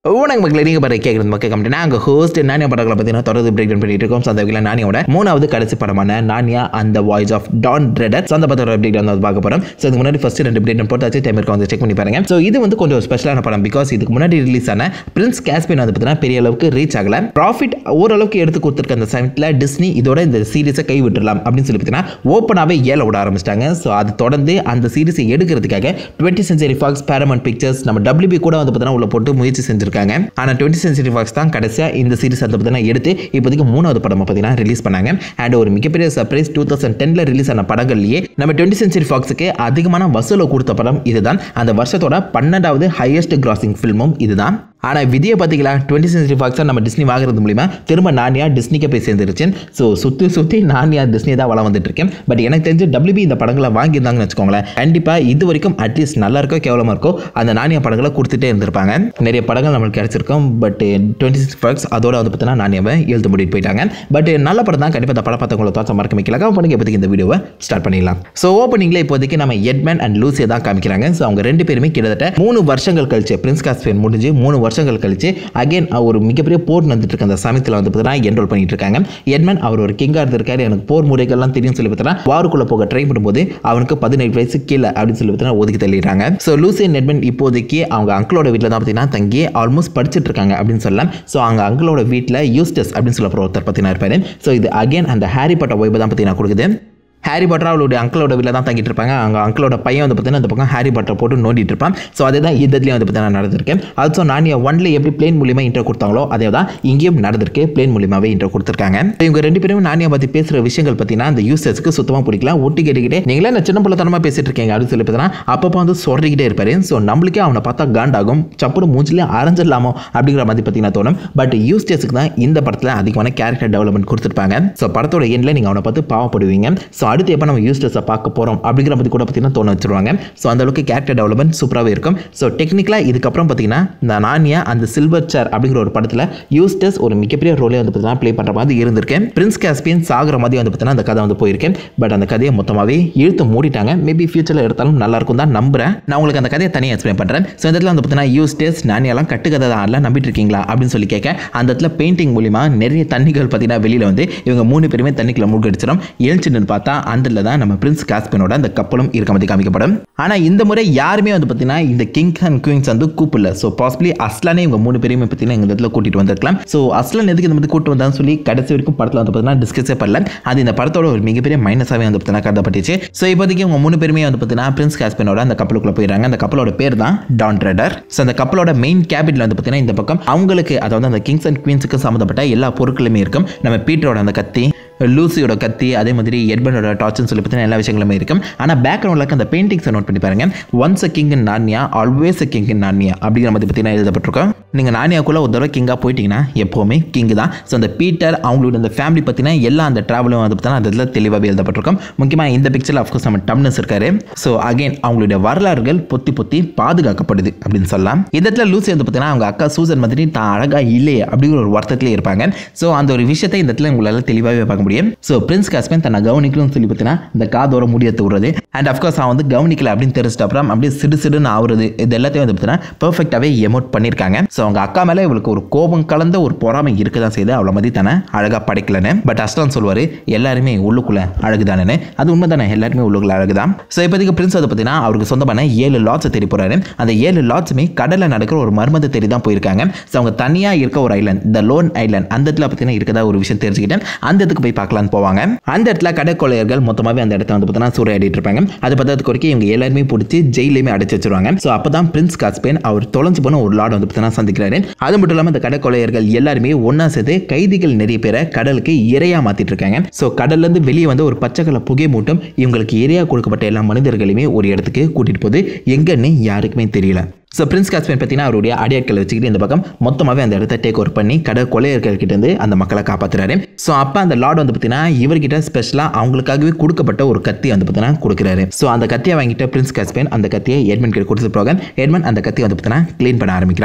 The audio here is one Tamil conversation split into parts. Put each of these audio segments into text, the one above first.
வணக்கம் மக்களே நீங்கள் பாரு கேட்குறது மக்கள் கம்பெனி நாங்கள் ஹோஸ்ட் நானியா படங்களை பார்த்தீங்கன்னா தொடர்ந்து பிரேக் டவுன் பண்ணிட்டு இருக்கோம் ஸோ அந்த வகையில் நானியோட மூணாவது கடைசி படமான நானியா அந்த voice of Dawn Treader so அந்த படத்தோட அப்டேட் வந்து பார்க்க போகிறோம் ஸோ இதுக்கு முன்னாடி ஃபஸ்ட் ரெண்டு அப்டேட் போட்டாச்சு டைம் இருக்க வந்து செக் பண்ணி பாருங்க ஸோ இது வந்து கொஞ்சம் ஸ்பெஷலான படம் பிகாஸ் இதுக்கு முன்னாடி ரிலீஸ் ஆன பிரின்ஸ் கேஸ்பின் வந்து பார்த்தீங்கன்னா பெரிய அளவுக்கு ரீச் ஆகல ப்ராஃபிட் ஓரளவுக்கு எடுத்து கொடுத்துருக்க அந்த சமயத்தில் டிஸ்னி இதோட இந்த சீரிஸை கை விட்டுறலாம் அப்படின்னு சொல்லி பார்த்தீங்கன்னா ஓப்பனாகவே ஏல விட ஆரம்பிச்சிட்டாங்க ஸோ அது தொடர்ந்து அந்த சீரிஸை எடுக்கிறதுக்காக twenty century Fox Paramount pictures நம்ம டபிள்யூபி கூட வந்து பார்த்தீங்கன்னா உள்ள போட்டு முயற்சி செஞ்சிருக்காங்க ஆனால் டுவெண்ட்டி சென்ச்சுரி ஃபாக்ஸ் தான் கடைசியாக இந்த சீரிஸ் வந்து பார்த்தீங்கன்னா எடுத்து இப்போதைக்கு மூணாவது படம் பார்த்தீங்கன்னா ரிலீஸ் பண்ணாங்க அண்ட் ஒரு மிகப்பெரிய சர்ப்ரைஸ் டூ தௌசண்ட் டென்ல ரிலீஸ் ஆன படங்கள்லேயே நம்ம டுவெண்ட்டி சென்ச்சுரி ஃபாக்ஸுக்கு அதிகமான வசூலை கொடுத்த படம் இதுதான் அந்த வருஷத்தோட பன்னெண்டாவது ஹையஸ்ட் கிராசிங் ஃபில்மும் இதுதான் ஆனால் விதியை பார்த்தீங்களா டுவெண்ட்டி சென்ச்சுரி ஃபாக்ஸை நம்ம டிஸ்னி வாங்குறது மூலிமா திரும்ப நானியா டிஸ்னிக்கு போய் சேர்ந்துருச்சு ஸோ சுற்றி சுற்றி நானியா டிஸ்னி தான் வளம் வந்துட்டு இருக்கேன் பட் எனக்கு தெரிஞ்சு டபிள்யூபி இந்த படங்களை வாங்கியிருந்தாங்கன்னு வச்சுக்கோங்களேன் கண்டிப்பாக இது வரைக்கும் அட்லீஸ்ட் நல்லா இருக்கோ கேவலமாக இருக்கோ அந்த நானியா படங்களை கொடுத்துட்டே இருந்திருப்பாங்க நிறைய படங்கள் நம்மளுக்கு கிடைச்சிருக்கும் பட் டுவெண்ட்டி சிக்ஸ் ஃபாக்ஸ் அதோட வந்து பார்த்தீங்கன்னா நானியாவை எழுத்து முடிட்டு போயிட்டாங்க பட் நல்ல படம் தான் கண்டிப்பாக இந்த படம் பார்த்தவங்களை தோற்றம் மறக்க வைக்கல பண்ணுங்க இப்போதைக்கு இந்த வீடியோவை ஸ்டார்ட் பண்ணிடலாம் ஸோ ஓப்பனிங்கில் இப்போதைக்கு நம்ம எட்மேன் அண்ட் லூசியை தான் காமிக்கிறாங்க ஸோ அவங்க ரெண்டு பேருமே கிட்டத்தட்ட மூணு வருஷங்கள் கழிச்சு பிரின்ஸ் காஸ்பியன் முடிஞ்சு மூணு வருஷங்கள் கழிச்சு அகைன் ஒரு மிகப்பெரிய போர் நடந்துட்டு இருக்க அந்த சமயத்தில் வந்து பார்த்தீங்கன்னா என்ரோல் பண்ணிட்டு இருக்காங்க எட்மன் அவர் ஒரு கிங்காக இருந்திருக்காரு எனக்கு போர் முறைகள்லாம் தெரியும் சொல்லி பார்த்தீங்கன்னா வாருக்குள்ள போக ட்ரை பண்ணும்போது அவனுக்கு பதினேழு வயசு கீழே அப்படின்னு சொல்லி பார்த்தீங்கன்னா ஒதுக்கி தள்ளிடுறாங்க ஸோ லூசியன் எட்மன் இப்போதைக்கு அவங்க அங்கிளோட வீட்டில் தான் பார்த்தீங்கன்னா தங்கி ஆல்மோஸ்ட் படிச்சுட்டு இருக்காங்க அப்படின்னு சொல்லலாம் ஸோ அவங்க அங்கிளோட வீட்டில் யூஸ்டஸ் அப்படின்னு சொல்ல ஒருத்தர் பார்த்தீங்கன்னா இருப்பாரு ஸோ இது அகைன் அந்த ஹாரி பட்ட வைப்பு தான் பார்த்தீங்கன்னா கொடுக்குது ஹாரி பட்டர் அவளுடைய அங்கிளோட வீட்டில் தான் தங்கிட்டு இருப்பாங்க அவங்க அங்கிளோட பையன் வந்து பார்த்தீங்கன்னா இந்த பக்கம் ஹாரி பட்டர் போட்டு நோண்டிட்டு இருப்பான் ஸோ அதே தான் இதுலேயும் வந்து பார்த்தீங்கன்னா நடந்திருக்கு ஆல்சோ நானியா ஒன்ல எப்படி பிளேன் மூலியமாக இன்டர் கொடுத்தாங்களோ அதே தான் இங்கேயும் நடந்திருக்கு பிளேன் மூலியமாகவே இன்டர் கொடுத்துருக்காங்க இவங்க ரெண்டு பேரும் நானியா பற்றி பேசுகிற விஷயங்கள் பார்த்தீங்கன்னா அந்த யூசர்ஸ்க்கு சுத்தமாக பிடிக்கல ஒட்டி கேட்டுக்கிட்டே நீங்களே நான் சின்ன பிள்ளைத்தனமாக பேசிட்டு இருக்கீங்க அப்படின்னு சொல்லி பார்த்தீங்கன்னா அப்பப்போ வந்து சொல்லிக்கிட்டே இருப்பாரு ஸோ நம்மளுக்கே அவனை பார்த்தா காண்டாகும் சப்புடு மூஞ்சிலே அரைஞ்சிடலாமோ அப்படிங்கிற மாதிரி பார்த்தீங்கன்னா தோணும் பட் யூஸ்டேஸுக்கு தான் இந்த படத்தில் அதிகமான கேரக்டர் டெவலப்மெண்ட் கொடுத்துருப்பாங்க ஸோ படத்தோட எண்ணில் நீங்கள் அவனை பார்த்து பாவப்படுவீங்க ஸோ அடுத்து எப்போ நம்ம யூஸ்டஸை பார்க்க போகிறோம் அப்படிங்கிற பற்றி கூட பார்த்தீங்கன்னா தோண வச்சுருவாங்க ஸோ அந்த அளவுக்கு கேரக்டர் டெவலப்மெண்ட் சூப்பராகவே இருக்கும் ஸோ டெக்னிக்கலாக இதுக்கப்புறம் பார்த்தீங்கன்னா இந்த நானியா அந்த சில்வர் சேர் அப்படிங்கிற ஒரு படத்தில் யூஸ்டஸ் ஒரு மிகப்பெரிய ரோலே வந்து பார்த்தீங்கன்னா ப்ளே பண்ணுற மாதிரி இருந்திருக்கேன் பிரின்ஸ் காஸ்பியன் சாகிற மாதிரி வந்து பார்த்தீங்கன்னா அந்த கதை வந்து போயிருக்கேன் பட் அந்த கதையை மொத்தமாகவே இழுத்து மூடிட்டாங்க மேபி ஃபியூச்சரில் எடுத்தாலும் நல்லா இருக்கும் தான் நம்புறேன் நான் உங்களுக்கு அந்த கதையை தனியாக எக்ஸ்பிளைன் பண்ணுறேன் ஸோ இந்த இடத்துல வந்து பார்த்தீங்கன்னா யூஸ்டஸ் நானியாலாம் கட்டுக்கதை தான் எல்லாம் நம்பிட்டு இருக்கீங்களா அப்படின்னு சொல்லி கேட்க அந்த இடத்துல பெயிண்டிங் மூலிமா நிறைய தண்ணிகள் பார்த்தீங்கன்னா வெளியில் வந்து இவங்க மூணு பேருமே தண்ணிக்குள்ள மூழ்கடிச்சிடும் எழுச்சின்னு பார்த்தா அந்த இடத்துல தான் நம்ம பிரின்ஸ் காஸ்பியனோட அந்த கப்பலும் இருக்க மாதிரி காமிக்கப்படும் ஆனால் இந்த முறை யாருமே வந்து பார்த்தீங்கன்னா இந்த கிங் அண்ட் குயின்ஸ் வந்து கூப்பிடல ஸோ பாசிபிளி அஸ்லானே இவங்க மூணு பேரையுமே பார்த்தீங்கன்னா இந்த இடத்துல கூட்டிட்டு வந்திருக்கலாம் ஸோ அஸ்லான் எதுக்கு இந்த மாதிரி கூட்டு வந்தான்னு சொல்லி கடைசி வரைக்கும் படத்தில் வந்து பார்த்தீங்கன்னா டிஸ்கஸே பண்ணல அது இந்த படத்தோட ஒரு மிகப்பெரிய மைனஸாகவே வந்து பார்த்தீங்கன்னா கருதப்பட்டுச்சு ஸோ இப்போதைக்கு இவங்க மூணு பேருமே வந்து பார்த்தீங்கன்னா பிரின்ஸ் காஸ்பியனோட அந்த கப்பலுக்குள்ள போயிடுறாங்க அந்த கப்பலோட பேர் தான் டான் ட்ரெடர் ஸோ அந்த கப்பலோட மெயின் கேபிட்ல வந்து பார்த்தீங்கன்னா இந்த பக்கம் அவங்களுக்கு அதாவது அந்த கிங்ஸ் அண்ட் குயின்ஸுக்கு சம்மந்தப்பட்ட எல்லா பொருட்களுமே இருக்கும் நம்ம பீட்டரோட அந்த கத்தி லூசியோட கத்தி அதே மாதிரி எட்பனோட டார்ச்னு சொல்லி பார்த்தீங்கன்னா எல்லா விஷயங்களுமே இருக்கும் ஆனால் பேக்ரவுண்டில் இருக்க அந்த பெயிண்டிங்ஸை நோட் பண்ணி பாருங்க once a king in நானியா always a king இன் நானியா அப்படிங்கிற மாதிரி பார்த்தீங்கன்னா எழுதப்பட்டிருக்கோம் நீங்கள் நானியாக்குள்ளே ஒரு தடவை கிங்காக போயிட்டீங்கன்னா எப்போவுமே கிங் தான் ஸோ அந்த பீட்டர் அவங்களோட அந்த ஃபேமிலி பார்த்தீங்கன்னா எல்லா அந்த ட்ராவலும் வந்து பார்த்தீங்கன்னா அந்த இதில் தெளிவாகவே எழுதப்பட்டிருக்கும் முக்கியமாக இந்த பிக்சரில் அஃப்கோர்ஸ் நம்ம டம்னஸ் இருக்காரு ஸோ அகைன் அவங்களுடைய வரலாறுகள் பொத்தி பொத்தி பாதுகாக்கப்படுது அப்படின்னு சொல்லலாம் இந்த இடத்துல லூசி வந்து பார்த்தீங்கன்னா அவங்க அக்கா சூசன் மாதிரி தான் அழகாக இல்லையே அப்படிங்கிற ஒரு வருத்தத்திலே இருப்பாங்க ஸோ அந்த ஒரு விஷயத்தை இந்த இடத்துல உங்களால் தெளிவாகவே பார்க்க முடியும் ஸோ பிரின்ஸ் காஸ்மேன் தன்னை கவனிக்கணும்னு சொல்லி பார்த்தீங்கன்னா இந்த காதோர முடியத்து விடுறது அண்ட் அஃப்கோர்ஸ் அவன் வந்து கவனிக்கல அப்படின்னு தெரிஞ்சிட்ட அப்புறம் அப்படியே சிடு சிடுன்னு ஆகுறது இது எல்லாத்தையும் வந்து பார்த்தீங்கன்னா பெர்ஃபெக்டாகவே எமோட் பண்ணியிருக்காங்க ஸோ அவங்க அக்கா மேலே இவளுக்கு ஒரு கோபம் கலந்த ஒரு பொறாமை இருக்க தான் செய்யுது அவளை மாதிரி தானே அழகாக படைக்கலன்னு பட் அஸ்லான் சொல்வார் எல்லாருமே உள்ளுக்குள்ள அழகு தானே அது உண்மை தானே எல்லாருமே உள்ளுக்குள்ள அழகு தான் ஸோ இப்போதைக்கு பிரின்ஸ் வந்து பார்த்தீங்கன்னா அவருக்கு சொந்தமான ஏழு லாட்ஸை தேடி போகிறாரு அந்த ஏழு லாட்ஸுமே கடலில் நடக்கிற ஒரு மர்மத்தை தேடி தான் போயிருக்காங்க ஸோ அவங்க தனியாக இருக்க ஒரு ஐலண்ட் த லோன் ஐலண்ட் அந்த இடத்துல பார்த்தீங்கன்னா இருக்கதா ஒரு விஷயம் தெரிஞ்சுக்கிட்டேன் அந்த இடத்துக்கு போய் பார்க்கலான்னு போவாங்க அந்த இடத்துல கடை கொள்ளையர்கள் மொத்தமாகவே அந்த இடத்த வந்து பார்த்தீங்கன்னா சூறையாடிட்டு இருப்பாங்க அது பார்த்ததுக்கு வரைக்கும் இவங்க எல்லாருமே பிடிச்சி ஜெயிலையுமே அடைச்சு வச்சிருவாங்க ஸோ அப்போ தான் பிரின்ஸ் காஸ்பேன் அவர் தொலைஞ்சு போன ஒரு லார்டு வந்து பார்த்தீங்கன்னா சந்திக்கிறாரு அது மட்டும் இல்லாமல் இந்த கடை கொள்ளையர்கள் எல்லாருமே ஒன்றா சேர்த்து கைதிகள் நிறைய பேரை கடலுக்கு இரையாக மாற்றிட்டு இருக்காங்க ஸோ கடல்லேருந்து வெளியே வந்து ஒரு பச்சை கலர் புகை மூட்டம் இவங்களுக்கு இரையாக கொடுக்கப்பட்ட எல்லா மனிதர்களையுமே ஒரு இடத்துக்கு கூட்டிகிட்டு போகுது எங்கன்னு யாருக்குமே தெரியல ஸோ பிரின்ஸ் காஸ்பியன் பார்த்தீங்கன்னா அவருடைய அடியாட்களை வச்சுக்கிட்டு இந்த பக்கம் மொத்தமாகவே அந்த இடத்த டேக் ஓவர் பண்ணி கடை கொள்ளையர்கள் கிட்டேருந்து அந்த மக்களை காப்பாற்றுறாரு ஸோ அப்போ அந்த லார்டு வந்து பார்த்தீங்கன்னா இவர்கிட்ட ஸ்பெஷலாக அவங்களுக்காகவே கொடுக்கப்பட்ட ஒரு கத்தி வந்து பார்த்தீங்கன்னா கொடுக்குறாரு ஸோ அந்த கத்தியை வாங்கிட்ட பிரின்ஸ் காஸ்பியன் அந்த கத்தியை எட்மன் கிட்ட கொடுத்து போக எட்மன் அந்த கத்தியை வந்து பார்த்தீங்கன்னா க்ளீன் பண்ண ஆரம்பிக்கிறான்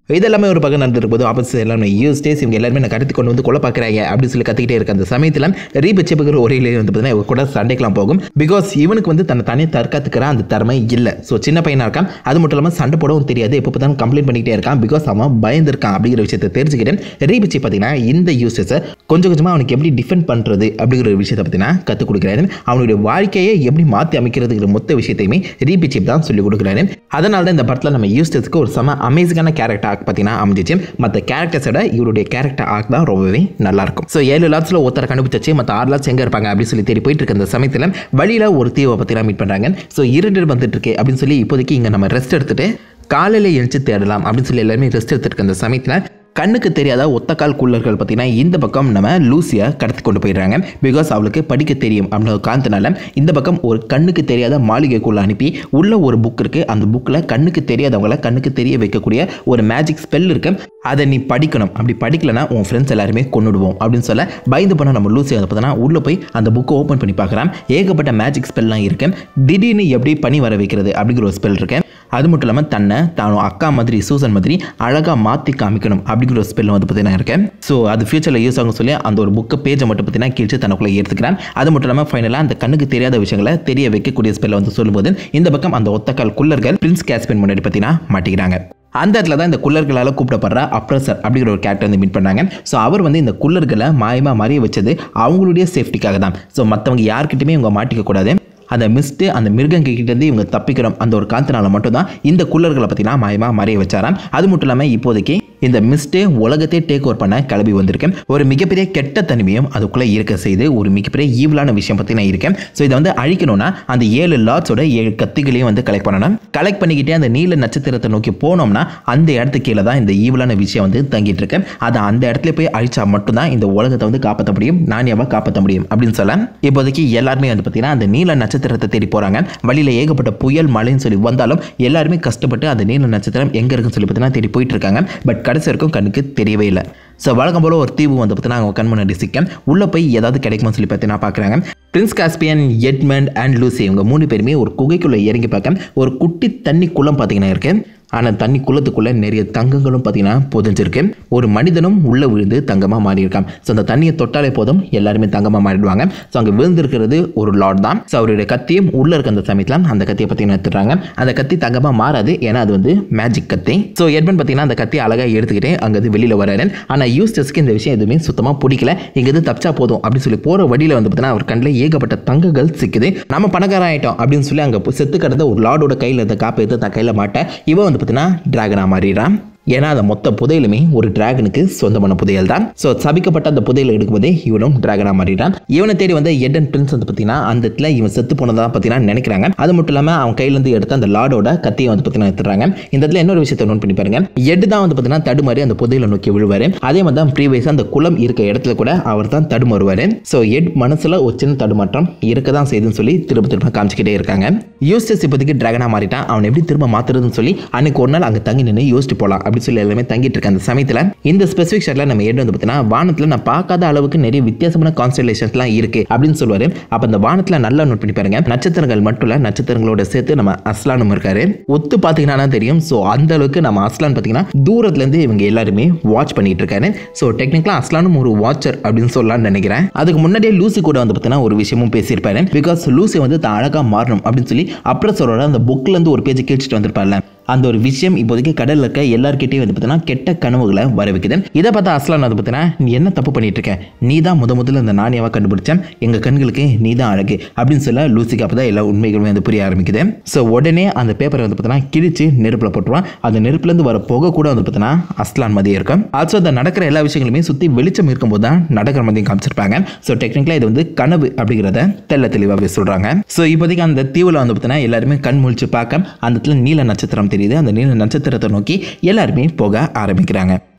இதெல்லாமே ஒரு பக்கம் நடந்துட்டு போது ஆப்போசிட் எல்லாமே யூஸ்டேஸ் இவங்க எல்லாருமே நான் கடத்தி கொண்டு வந்து கொலை பார்க்குறாங்க அப்படின்னு சொல்லி கத்திக்கிட்டே இருக்க அந்த சமயத்தில் ரீப சிப்புக்கிற ஒரே வந்து பார்த்தீங்கன்னா இவங்க கூட சண்டைக்கெல்லாம் போகும் பிகாஸ் இவனுக்கு வந்து தன்னை தானே தற்காத்துக்கிற அந்த திறமை இல்லை ஸோ சின்ன பையனாக இருக்கான் அது மட்டும் இல்லாமல் சண்டை போடவும் தெரியாது எப்போ பார்த்தாலும் கம்ப்ளைண்ட் பண்ணிக்கிட்டே இருக்கான் பிகாஸ் அவன் பயந்துருக்கான் அப்படிங்கிற விஷயத்தை தெரிஞ்சுக்கிட்டேன் ரீபிச்சி பார்த்தீங்கன்னா இந்த யூசஸை கொஞ்சம் கொஞ்சமாக அவனுக்கு எப்படி டிஃபெண்ட் பண்ணுறது அப்படிங்கிற ஒரு விஷயத்தை பார்த்தீங்கன்னா கற்றுக் கொடுக்குறாரு அவனுடைய வாழ்க்கையை எப்படி மாற்றி அமைக்கிறதுங்கிற மொத்த விஷயத்தையுமே ரீபிச்சிப் தான் சொல்லிக் கொடுக்குறாரு அதனால தான் இந்த படத்தில் நம்ம யூஸ்டஸ்க்கு ஒரு செம அமேசிங்கான கேரக்டர் ஆக் பார்த்தீங்கன்னா அமைஞ்சிச்சு மற்ற கேரக்டர்ஸோட இவருடைய கேரக்டர் ஆக் தான் ரொம்பவே நல்லா இருக்கும் ஸோ ஏழு லாட்ஸில் ஒருத்தரை கண்டுபிடிச்சி மற்ற ஆறு லாட்ஸ் எங்கே இருப்பாங்க அப்படின்னு சொல்லி தேடி போயிட்டு இருக்க அந்த சமயத்தில் வழியில் ஒரு தீவை பற்றிலாம் மீட் பண்ணுறாங்க ஸோ இருட்டு வந்துட்டு இருக்கு அப்படின்னு சொல்லி இப்போதைக்கு இங்கே நம்ம ரெஸ்ட் எடுத்துட்டு காலையில் எழுந்து தேடலாம் அப்படின்னு சொல்லி எல்லாருமே ரெஸ்ட் எடுத்துட்டு இருக்க அந்த சமயத்தில் கண்ணுக்கு தெரியாத ஒத்தக்கால் குள்ளர்கள் பார்த்தீங்கன்னா இந்த பக்கம் நம்ம லூசியை கடத்தி கொண்டு போயிடுறாங்க பிகாஸ் அவளுக்கு படிக்க தெரியும் அப்படின்ற ஒரு காரணத்தினால இந்த பக்கம் ஒரு கண்ணுக்கு தெரியாத மாளிகைக்குள்ள அனுப்பி உள்ள ஒரு புக் இருக்கு அந்த புக்கில் கண்ணுக்கு தெரியாதவங்கள கண்ணுக்கு தெரிய வைக்கக்கூடிய ஒரு மேஜிக் ஸ்பெல் இருக்கு அதை நீ படிக்கணும் அப்படி படிக்கலனா உன் ஃப்ரெண்ட்ஸ் எல்லாருமே கொண்டுடுவோம் அப்படின்னு சொல்ல பயந்து பண்ண நம்ம லூசி அதை பார்த்தோன்னா உள்ளே போய் அந்த புக்கை ஓப்பன் பண்ணி பார்க்குறான் ஏகப்பட்ட மேஜிக் ஸ்பெல்லாம் இருக்கு திடீர்னு எப்படி பனி வர வைக்கிறது அப்படிங்கிற ஒரு ஸ்பெல் இருக்கு அது மட்டும் இல்லாமல் தன்னை தான் அக்கா மாதிரி சூசன் மாதிரி அழகாக மாற்றி காமிக்கணும் அப்படிங்கிற ஒரு ஸ்பெல் வந்து பார்த்தீங்கன்னா இருக்கேன் ஸோ அது ஃபியூச்சரில் யூஸ் ஆகும் சொல்லி அந்த ஒரு புக்கு பேஜை மட்டும் பார்த்தீங்கன்னா கிழிச்சு தனக்குள்ளே ஏற்றுக்கிறேன் அது மட்டும் இல்லாமல் ஃபைனலாக அந்த கண்ணுக்கு தெரியாத விஷயங்களை தெரிய வைக்கக்கூடிய ஸ்பெல்லை வந்து சொல்லும்போது இந்த பக்கம் அந்த ஒத்தக்கால் குள்ளர்கள் பிரின்ஸ் கேஸ்பின் முன்னாடி பார்த்தீங்கன்னா மாட்டிக்கிறாங்க அந்த இடத்துல தான் இந்த குள்ளர்களால் கூப்பிடப்படுற அப்ரசர் அப்படிங்கிற ஒரு கேரக்டர் வந்து மீட் பண்ணாங்க ஸோ அவர் வந்து இந்த குள்ளர்களை மாயமாக மறைய வச்சது அவங்களுடைய சேஃப்டிக்காக தான் ஸோ மற்றவங்க யார்கிட்டயுமே இவங்க மாட்டிக்க கூடாது அந்த மிஸ்ட்டு அந்த மிருகங்கிட்டேருந்து இவங்க தப்பிக்கிறோம் அந்த ஒரு காரணத்தினால மட்டும்தான் இந்த குள்ளர்களை பார்த்தீங்கன்னா மாயமாக மறைய வச்சாராம் அது மட்டும் இல்லாமல் இப்போதைக்கு இந்த மிஸ்டே உலகத்தை டேக் ஓவர் பண்ண கிளம்பி வந்திருக்கேன் ஒரு மிகப்பெரிய கெட்ட தனிமையும் அதுக்குள்ளே இருக்க செய்து ஒரு மிகப்பெரிய ஈவலான விஷயம் பற்றி நான் இருக்கேன் ஸோ இதை வந்து அழிக்கணும்னா அந்த ஏழு லாட்ஸோட ஏழு கத்திகளையும் வந்து கலெக்ட் பண்ணணும் கலெக்ட் பண்ணிக்கிட்டே அந்த நீல நட்சத்திரத்தை நோக்கி போனோம்னா அந்த இடத்துக்கு கீழே தான் இந்த ஈவலான விஷயம் வந்து தங்கிட்டு இருக்கேன் அதை அந்த இடத்துல போய் அழிச்சா மட்டும்தான் இந்த உலகத்தை வந்து காப்பாற்ற முடியும் நானியாவை காப்பாற்ற முடியும் அப்படின்னு சொல்ல இப்போதைக்கு எல்லாருமே வந்து பார்த்தீங்கன்னா அந்த நீல நட்சத்திரத்தை தேடி போகிறாங்க வழியில் ஏகப்பட்ட புயல் மழைன்னு சொல்லி வந்தாலும் எல்லாருமே கஷ்டப்பட்டு அந்த நீல நட்சத்திரம் எங்கே இருக்குன்னு சொல்லி பார்த்தீங்கன்னா தேடி போயிட்டு இருக்காங்க பட் கடைசி வரைக்கும் கண்ணுக்கு தெரியவே இல்லை ஸோ வழக்கம் போல் ஒரு தீவு வந்து பார்த்தீங்கன்னா அவங்க கண் முன்னாடி சிக்க உள்ளே போய் ஏதாவது கிடைக்குமா சொல்லி பார்த்தீங்கன்னா பார்க்குறாங்க Prince Caspian Edmund and Lucy இவங்க மூணு பேருமே ஒரு குகைக்குள்ளே இறங்கி பார்க்க ஒரு குட்டி தண்ணி குளம் பார்த்தீங்கன்னா இருக்கு ஆனால் தண்ணி குளத்துக்குள்ளே நிறைய தங்கங்களும் பார்த்தீங்கன்னா புதைஞ்சிருக்கு ஒரு மனிதனும் உள்ளே விழுந்து தங்கமாக மாறி இருக்கான் ஸோ அந்த தண்ணியை தொட்டாலே போதும் எல்லாருமே தங்கமாக மாறிடுவாங்க ஸோ அங்கே விழுந்திருக்கிறது ஒரு லார்ட் தான் ஸோ அவருடைய கத்தியும் உள்ளே இருக்க அந்த சமயத்தில் அந்த கத்தியை பார்த்தீங்கன்னா எடுத்துடுறாங்க அந்த கத்தி தங்கமாக மாறாது ஏன்னா அது வந்து மேஜிக் கத்தி ஸோ எட்மன் பார்த்தீங்கன்னா அந்த கத்தி அழகாக எடுத்துக்கிட்டே அங்கேருந்து வெளியில் வராரு ஆனால் யூஸ்டஸ்க்கு இந்த விஷயம் எதுவுமே சுத்தமாக பிடிக்கல இங்கேருந்து தப்பிச்சா போதும் அப்படின்னு சொல்லி போகிற வழியில் வந்து பார்த்தீங்கன்னா அவர் கண்ணில் ஏகப்பட்ட தங்கங்கள் சிக்குது நம்ம பணக்காரன் ஆகிட்டோம் அப்படின்னு சொல்லி அங்கே செத்து கிடந்த ஒரு லார்டோட கையில் இருந்த காப்பை எடுத்து தன் கையில் மாட்ட இவன் வந்து பார்த்தீங்கன்னா டிராகனாக மாறிடுறான் ஏன்னா அந்த மொத்த புதையலுமே ஒரு டிராகனுக்கு சொந்தமான புதையல் தான் ஸோ சபிக்கப்பட்ட அந்த புதையலை எடுக்கும்போதே இவனும் டிராகனாக மாறிட்டான் இவனை தேடி வந்த எடன் பிரின்ஸ் வந்து பார்த்தீங்கன்னா அந்த இடத்துல இவன் செத்து போனதா பார்த்தீங்கன்னா நினைக்கிறாங்க அது மட்டும் இல்லாமல் அவன் கையிலேருந்து எடுத்த அந்த லார்டோட கத்தியை வந்து பார்த்தீங்கன்னா எடுத்துறாங்க இந்த இடத்துல இன்னொரு விஷயத்தை நோட் பண்ணி பாருங்க எட்டு தான் வந்து பார்த்தீங்கன்னா தடுமாறி அந்த புதையலை நோக்கி விழுவாரு அதே மாதிரி தான் ப்ரீவியஸ் அந்த குளம் இருக்க இடத்துல கூட அவர் தான் தடுமாறுவார் ஸோ எட் மனசில் ஒரு சின்ன தடுமாற்றம் இருக்க தான் செய்யுதுன்னு சொல்லி திரும்ப திரும்ப காமிச்சிக்கிட்டே இருக்காங்க யூஸ்டஸ் இப்போதைக்கு டிராகனாக மாறிட்டான் அவன் எப்படி திரும்ப மாத்துறதுன்னு சொல்லி அன்னைக்கு ஒரு நாள் அங்கே தங்கி நின்று யோசிச்சு போகலாம் அப்படின்னு சொல்லி எல்லாமே தங்கிட்டு இருக்க அந்த சமயத்தில் இந்த ஸ்பெசிஃபிக் ஷாட்டில் நம்ம எட்டு வந்து பார்த்தீங்கன்னா வானத்தில் நான் பார்க்காத அளவுக்கு நிறைய வித்தியாசமான கான்ஸ்டலேஷன்ஸ்லாம் இருக்கு அப்படின்னு சொல்லுவாரு அப்போ அந்த வானத்தில் நல்லா நோட் பண்ணி பாருங்க நட்சத்திரங்கள் மட்டும் இல்லை நட்சத்திரங்களோட சேர்த்து நம்ம அஸ்லானும் இருக்காரு ஒத்து பார்த்தீங்கன்னா தெரியும் ஸோ அந்த அளவுக்கு நம்ம அஸ்லான் பார்த்தீங்கன்னா தூரத்துலேருந்து இவங்க எல்லாருமே வாட்ச் பண்ணிட்டு இருக்காரு ஸோ டெக்னிக்கலாக அஸ்லானும் ஒரு வாட்சர் அப்படின்னு சொல்லலாம்னு நினைக்கிறேன் அதுக்கு முன்னாடியே லூசி கூட வந்து பார்த்தீங்கன்னா ஒரு விஷயமும் பேசியிருப்பாரு பிகாஸ் லூசி வந்து தான் அழகாக மாறணும் அப்படின்னு சொல்லி அப்ரஸரோட அந்த புக்லேருந்து ஒரு பேஜ் கிழிச்சிட்டு வந்திருப்பார்ல அந்த ஒரு விஷயம் இப்போதைக்கு கடல்ல இருக்க எல்லார்கிட்டையும் வந்து பார்த்தீங்கன்னா கெட்ட கனவுகளை வர வைக்குது இதை பார்த்தா அஸ்லான் வந்து பார்த்தீங்கன்னா நீ என்ன தப்பு பண்ணிட்டு இருக்க நீ தான் முத முதல்ல இந்த நாணயவா கண்டுபிடிச்சேன் எங்க கண்களுக்கு நீ தான் அழகு அப்படின்னு சொல்ல லூசிக்கு அப்பதான் எல்லா உண்மைகளுமே வந்து புரிய ஆரம்பிக்குது ஸோ உடனே அந்த பேப்பரை வந்து பார்த்தீங்கன்னா கிழிச்சு நெருப்பில் போட்டுருவான் அந்த நெருப்புலேருந்து வர புகை கூட வந்து பார்த்தீங்கன்னா அஸ்லான் மாதிரியே இருக்கும் ஆல்சோ அந்த நடக்கிற எல்லா விஷயங்களுமே சுற்றி வெளிச்சம் இருக்கும்போது தான் நடக்கிற மாதிரியும் காமிச்சிருப்பாங்க ஸோ டெக்னிக்கலாக இது வந்து கனவு அப்படிங்கிறத தெல்ல தெளிவாகவே சொல்கிறாங்க ஸோ இப்போதைக்கு அந்த தீவில் வந்து பார்த்தீங்கன்னா எல்லாருமே கண் முழிச்சு பார்க்க அந்த இடத்துல நீல நட்சத்திரம் தெரியுது அந்த நீல நட்சத்திரத்தை நோக்கி எல்லாருமே போக ஆரம்பிக்கிறாங்க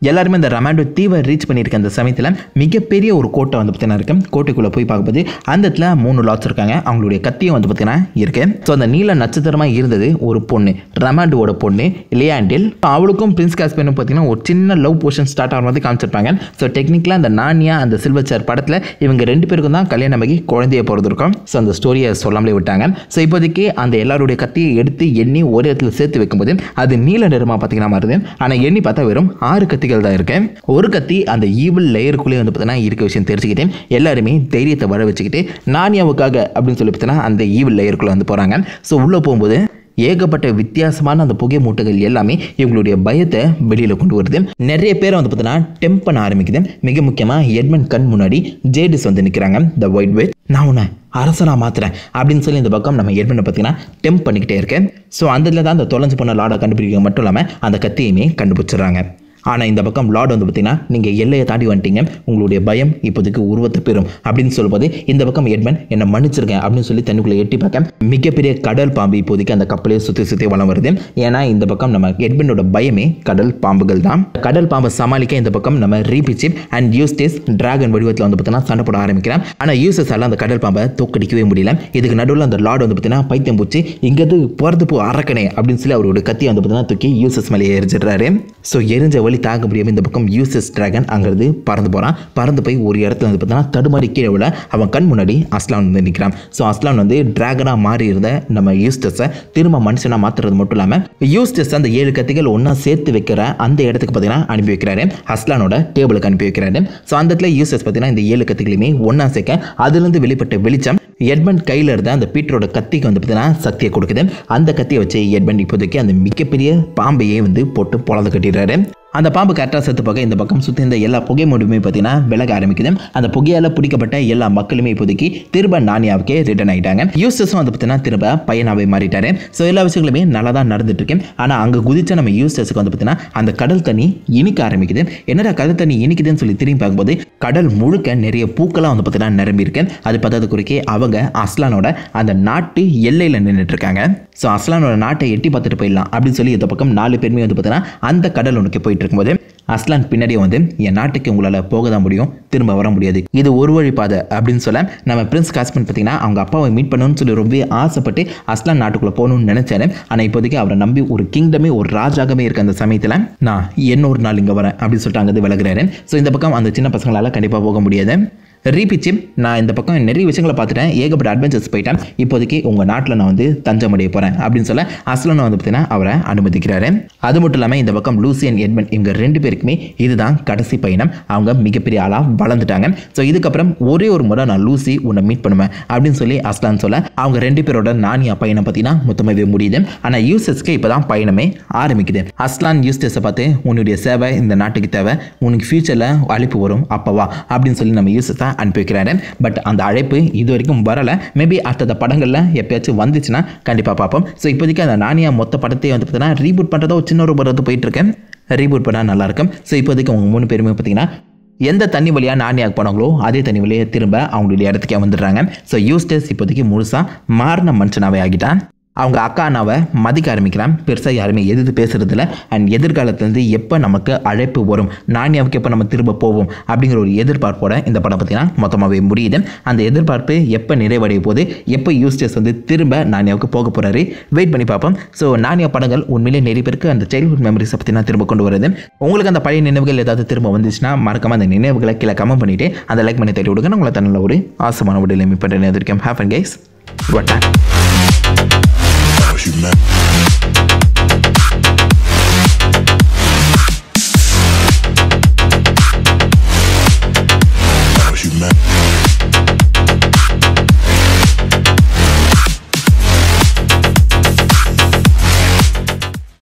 எல்லாருமே இந்த ரமாண்டோ தீவை ரீச் பண்ணியிருக்க அந்த சமயத்தில் மிகப்பெரிய ஒரு கோட்டை வந்து பார்த்தீங்கன்னா இருக்கு கோட்டைக்குள்ளே போய் பார்க்கும்போது அந்த இடத்துல மூணு லாட்ஸ் இருக்காங்க அவங்களுடைய கத்தியும் வந்து பார்த்தீங்கன்னா இருக்கு ஸோ அந்த நீல நட்சத்திரமாக இருந்தது ஒரு பொண்ணு ரமாண்டோட பொண்ணு லியாண்டில் அவளுக்கும் பிரின்ஸ் காஸ்பேனும் பார்த்தீங்கன்னா ஒரு சின்ன லவ் போர்ஷன் ஸ்டார்ட் ஆகிற மாதிரி காமிச்சிருப்பாங்க ஸோ டெக்னிக்கலாக அந்த நானியா அந்த சில்வர் சேர் படத்தில் இவங்க ரெண்டு பேருக்கும் தான் கல்யாணம் ஆகி குழந்தைய பிறந்திருக்கும் ஸோ அந்த ஸ்டோரியை சொல்லாமலே விட்டாங்க ஸோ இப்போதைக்கு அந்த எல்லாருடைய கத்தியை எடுத்து எண்ணி ஒரு இடத்துல சேர்த்து வைக்கும்போது அது நீல நிறமாக பார்த்தீங்கன்னா மாறுது ஆனால் எண்ணி பார்த்தா வெறும் ஆறு கத்திகள் தான் இருக்கு ஒரு கத்தி அந்த ஈவில் லேயருக்குள்ளே வந்து பார்த்தீங்கன்னா இருக்க விஷயம் தெரிஞ்சுக்கிட்டு எல்லாருமே தைரியத்தை வர வச்சுக்கிட்டு நானியாவுக்காக அப்படின்னு சொல்லி பார்த்தீங்கன்னா அந்த ஈவில் லேயருக்குள்ளே வந்து போகிறாங்க ஸோ உள்ளே போகும்போது ஏகப்பட்ட வித்தியாசமான அந்த புகை மூட்டைகள் எல்லாமே இவங்களுடைய பயத்தை வெளியில் கொண்டு வருது நிறைய பேரை வந்து பார்த்தீங்கன்னா டெம்ப் பண்ண ஆரம்பிக்குது மிக முக்கியமாக எட்மன் கண் முன்னாடி ஜேடிஸ் வந்து நிற்கிறாங்க த ஒயிட் வெட் நான் உன்னை அரசனாக மாத்துறேன் அப்படின்னு சொல்லி இந்த பக்கம் நம்ம எட்மனை பார்த்தீங்கன்னா டெம்ப் பண்ணிக்கிட்டே இருக்கேன் ஸோ அந்த இதில் தான் அந்த தொலைஞ்சு போன லாடை கண்டுபிடிக்க மட்டும் இல்லாமல் அந்த கத்தியுமே கண்டுபிடிச்சிடுறாங்க ஆனால் இந்த பக்கம் லார்ட் வந்து பார்த்தீங்கன்னா நீங்கள் எல்லையை தாண்டி வந்துட்டீங்க உங்களுடைய பயம் இப்போதைக்கு உருவத்தை பெறும் அப்படின்னு சொல்லும்போது இந்த பக்கம் எட்மன் என்னை மன்னிச்சிருக்கேன் அப்படின்னு சொல்லி தண்ணிக்குள்ளே எட்டி பார்க்க மிகப்பெரிய கடல் பாம்பு இப்போதைக்கு அந்த கப்பலே சுற்றி சுற்றி வளம் வருது ஏன்னா இந்த பக்கம் நம்ம எட்மனோட பயமே கடல் பாம்புகள் தான் கடல் பாம்பை சமாளிக்க இந்த பக்கம் நம்ம ரீபிச்சிப் அண்ட் யூஸ்டேஸ் டிராகன் வடிவத்தில் வந்து பார்த்தீங்கன்னா சண்டை போட ஆரம்பிக்கிறான் ஆனால் யூசஸால் அந்த கடல் பாம்பை தோக்கடிக்கவே முடியல இதுக்கு நடுவில் அந்த லார்ட் வந்து பார்த்தீங்கன்னா பைத்தியம் பூச்சி இங்கேருந்து போகிறது போ அரக்கனே அப்படின்னு சொல்லி அவரோட கத்தியை வந்து பார்த்தீங்கன்னா தூக்கி யூசஸ் மேலே எரிஞ்சிடுறாரு ஸோ எரிஞ்ச வழி தாங்க முடியாமல் இந்த பக்கம் யூசஸ் டிராகன் அங்கிருந்து பறந்து போகிறான் பறந்து போய் ஒரு இடத்துல வந்து பார்த்தீங்கன்னா தடுமாறி கீழே விட அவன் கண் முன்னாடி அஸ்லான் வந்து நிற்கிறான் ஸோ அஸ்லான் வந்து டிராகனாக மாறி இருந்த நம்ம யூஸ்டஸை திரும்ப மனுஷனாக மாற்றுறது மட்டும் இல்லாமல் யூஸ்டஸ் அந்த ஏழு கத்திகள் ஒன்றா சேர்த்து வைக்கிற அந்த இடத்துக்கு பார்த்தீங்கன்னா அனுப்பி வைக்கிறாரு அஸ்லானோட டேபிளுக்கு அனுப்பி வைக்கிறாரு ஸோ அந்த இடத்துல யூசஸ் பார்த்தீங்கன்னா இந்த ஏழு கத்திகளையுமே ஒன்றா சேர்க்க அதுலேருந்து வெளிப்பட்ட வெளிச்சம் எட்மண்ட் கையில் இருந்த அந்த பீட்டரோட கத்திக்கு வந்து பார்த்தீங்கன்னா சக்தியை கொடுக்குது அந்த கத்தியை வச்சு எட்மண்ட் இப்போதைக்கு அந்த மிகப்பெரிய பாம்பையே வந்து போட்டு பொழந்து கட்டிடுறாரு அந்த பாம்பு கரெக்டாக செத்து போக இந்த பக்கம் சுற்றி இந்த எல்லா புகை மூடுமே பார்த்தீங்கன்னா விலக ஆரம்பிக்குது அந்த புகையால் பிடிக்கப்பட்ட எல்லா மக்களுமே இப்போதைக்கு திரும்ப நானியாவுக்கே ரிட்டர்ன் ஆகிட்டாங்க யூஸ்டஸும் வந்து பார்த்தீங்கன்னா திரும்ப பையனாவே மாறிட்டாரு ஸோ எல்லா விஷயங்களுமே நல்லா தான் நடந்துட்டு இருக்கு ஆனால் அங்கே குதிச்ச நம்ம யூஸ்டஸுக்கு வந்து பார்த்தீங்கன்னா அந்த கடல் தண்ணி இனிக்க ஆரம்பிக்குது என்னடா கடல் தண்ணி இனிக்குதுன்னு சொல்லி திரும்பி பார்க்கும்போது கடல் முழுக்க நிறைய பூக்களாக வந்து பார்த்தீங்கன்னா நிரம்பி இருக்கு அது பார்த்தது குறிக்கே அவங்க அஸ்லானோட அந்த நாட்டு எல்லையில் நின்றுட்டு இருக்காங்க ஸோ அஸ்லானோட நாட்டை எட்டி பார்த்துட்டு போயிடலாம் அப்படின்னு சொல்லி இந்த பக்கம் நாலு பேருமே வந்து பார்த்தீங்கன்னா அந்த கடல் உனக்கு போயிட்டு இருக்கும்போது அஸ்லான் பின்னாடியே வந்து என் நாட்டுக்கு உங்களால் போக தான் முடியும் திரும்ப வர முடியாது இது ஒரு வழி பாதை அப்படின்னு சொல்ல நம்ம பிரின்ஸ் காஸ்மன் பார்த்தீங்கன்னா அவங்க அப்பாவை மீட் பண்ணணும்னு சொல்லி ரொம்ப ஆசைப்பட்டு அஸ்லான் நாட்டுக்குள்ளே போகணும்னு நினைச்சாரு ஆனால் இப்போதைக்கு அவரை நம்பி ஒரு கிங்டமே ஒரு ராஜாகவே இருக்க அந்த சமயத்தில் நான் இன்னொரு நாள் இங்கே வரேன் அப்படின்னு சொல்லிட்டு அங்கே விலகுறாரு ஸோ இந்த பக்கம் அந்த சின்ன பசங்களால் கண்டிப்பாக போக முடியாது ரீபிச்சு நான் இந்த பக்கம் நிறைய விஷயங்களை பார்த்துட்டேன் ஏகப்பட்ட அட்வென்ச்சர்ஸ் போயிட்டேன் இப்போதைக்கு உங்கள் நாட்டில் நான் வந்து தஞ்சம் அடைய போகிறேன் அப்படின்னு சொல்ல அஸ்லனை வந்து பார்த்தீங்கன்னா அவரை அனுமதிக்கிறாரு அது மட்டும் இல்லாமல் இந்த பக்கம் லூசி அண்ட் எட்மன் இவங்க ரெண்டு பேருக்குமே இதுதான் கடைசி பயணம் அவங்க மிகப்பெரிய ஆளாக வளர்ந்துட்டாங்க ஸோ இதுக்கப்புறம் ஒரே ஒரு முறை நான் லூசி உன்னை மீட் பண்ணுவேன் அப்படின்னு சொல்லி அஸ்லான் சொல்ல அவங்க ரெண்டு பேரோட நானியா பயணம் பார்த்தீங்கன்னா மொத்தமாகவே முடியுது ஆனால் யூசஸ்க்கு இப்போ தான் பயணமே ஆரம்பிக்குது அஸ்லான் யூஸ்டஸை பார்த்து உன்னுடைய சேவை இந்த நாட்டுக்கு தேவை உனக்கு ஃபியூச்சரில் அழைப்பு வரும் அப்பவா அப்படின்னு சொல்லி நம்ம யூசஸை அனுப்பி வைக்கிறாரு பட் அந்த அழைப்பு இது வரைக்கும் வரலை மேபி அடுத்த படங்களில் எப்பயாச்சும் வந்துச்சுன்னா கண்டிப்பாக பார்ப்போம் ஸோ இப்போதைக்கு அந்த நானியா மொத்த படத்தையும் வந்து பார்த்தீங்கன்னா ரீபூட் பண்ணுறதோ ஒரு சின்ன ஒரு படத்தை போயிட்டு இருக்கேன் ரீபூட் பண்ணால் நல்லாயிருக்கும் ஸோ இப்போதைக்கு அவங்க மூணு பேருமே பார்த்தீங்கன்னா எந்த தண்ணி வழியாக நானியாக போனாங்களோ அதே தண்ணி வழியாக திரும்ப அவங்களுடைய இடத்துக்கே வந்துடுறாங்க ஸோ யூஸ்டஸ் இப்போதைக்கு முழுசாக மாறின மனுஷனாவே ஆகிட்டான் அவங்க அக்கா அண்ணாவை மதிக்க ஆரம்பிக்கிறான் பெருசாக யாருமே எதிர்த்து பேசுறதில்ல அண்ட் எதிர்காலத்துலேருந்து எப்போ நமக்கு அழைப்பு வரும் நானியாவுக்கு எப்போ நம்ம திரும்ப போவோம் அப்படிங்கிற ஒரு எதிர்பார்ப்போட இந்த படம் பார்த்தீங்கன்னா மொத்தமாகவே முடியுது அந்த எதிர்பார்ப்பு எப்போ நிறைவடைய போது எப்போ யூஸ்டஸ் வந்து திரும்ப நானியாவுக்கு போக போகிறாரு வெயிட் பண்ணி பார்ப்போம் ஸோ நானியா படங்கள் உண்மையிலே நிறைய பேருக்கு அந்த சைல்ட்ஹுட் மெமரிஸை பற்றினா திரும்ப கொண்டு வருது உங்களுக்கு அந்த பழைய நினைவுகள் ஏதாவது திரும்ப வந்துச்சுன்னா மறக்காம அந்த நினைவுகளை கீழே கமெண்ட் பண்ணிட்டு அந்த லைக் பண்ணி தேடி விடுங்க நான் உங்களை தன்னில் ஒரு ஆசமான விடையில் மீட் பண்ணுறேன் எதிர்க்கும் ஹேப்பன் கைஸ் வட்டா Cause you meant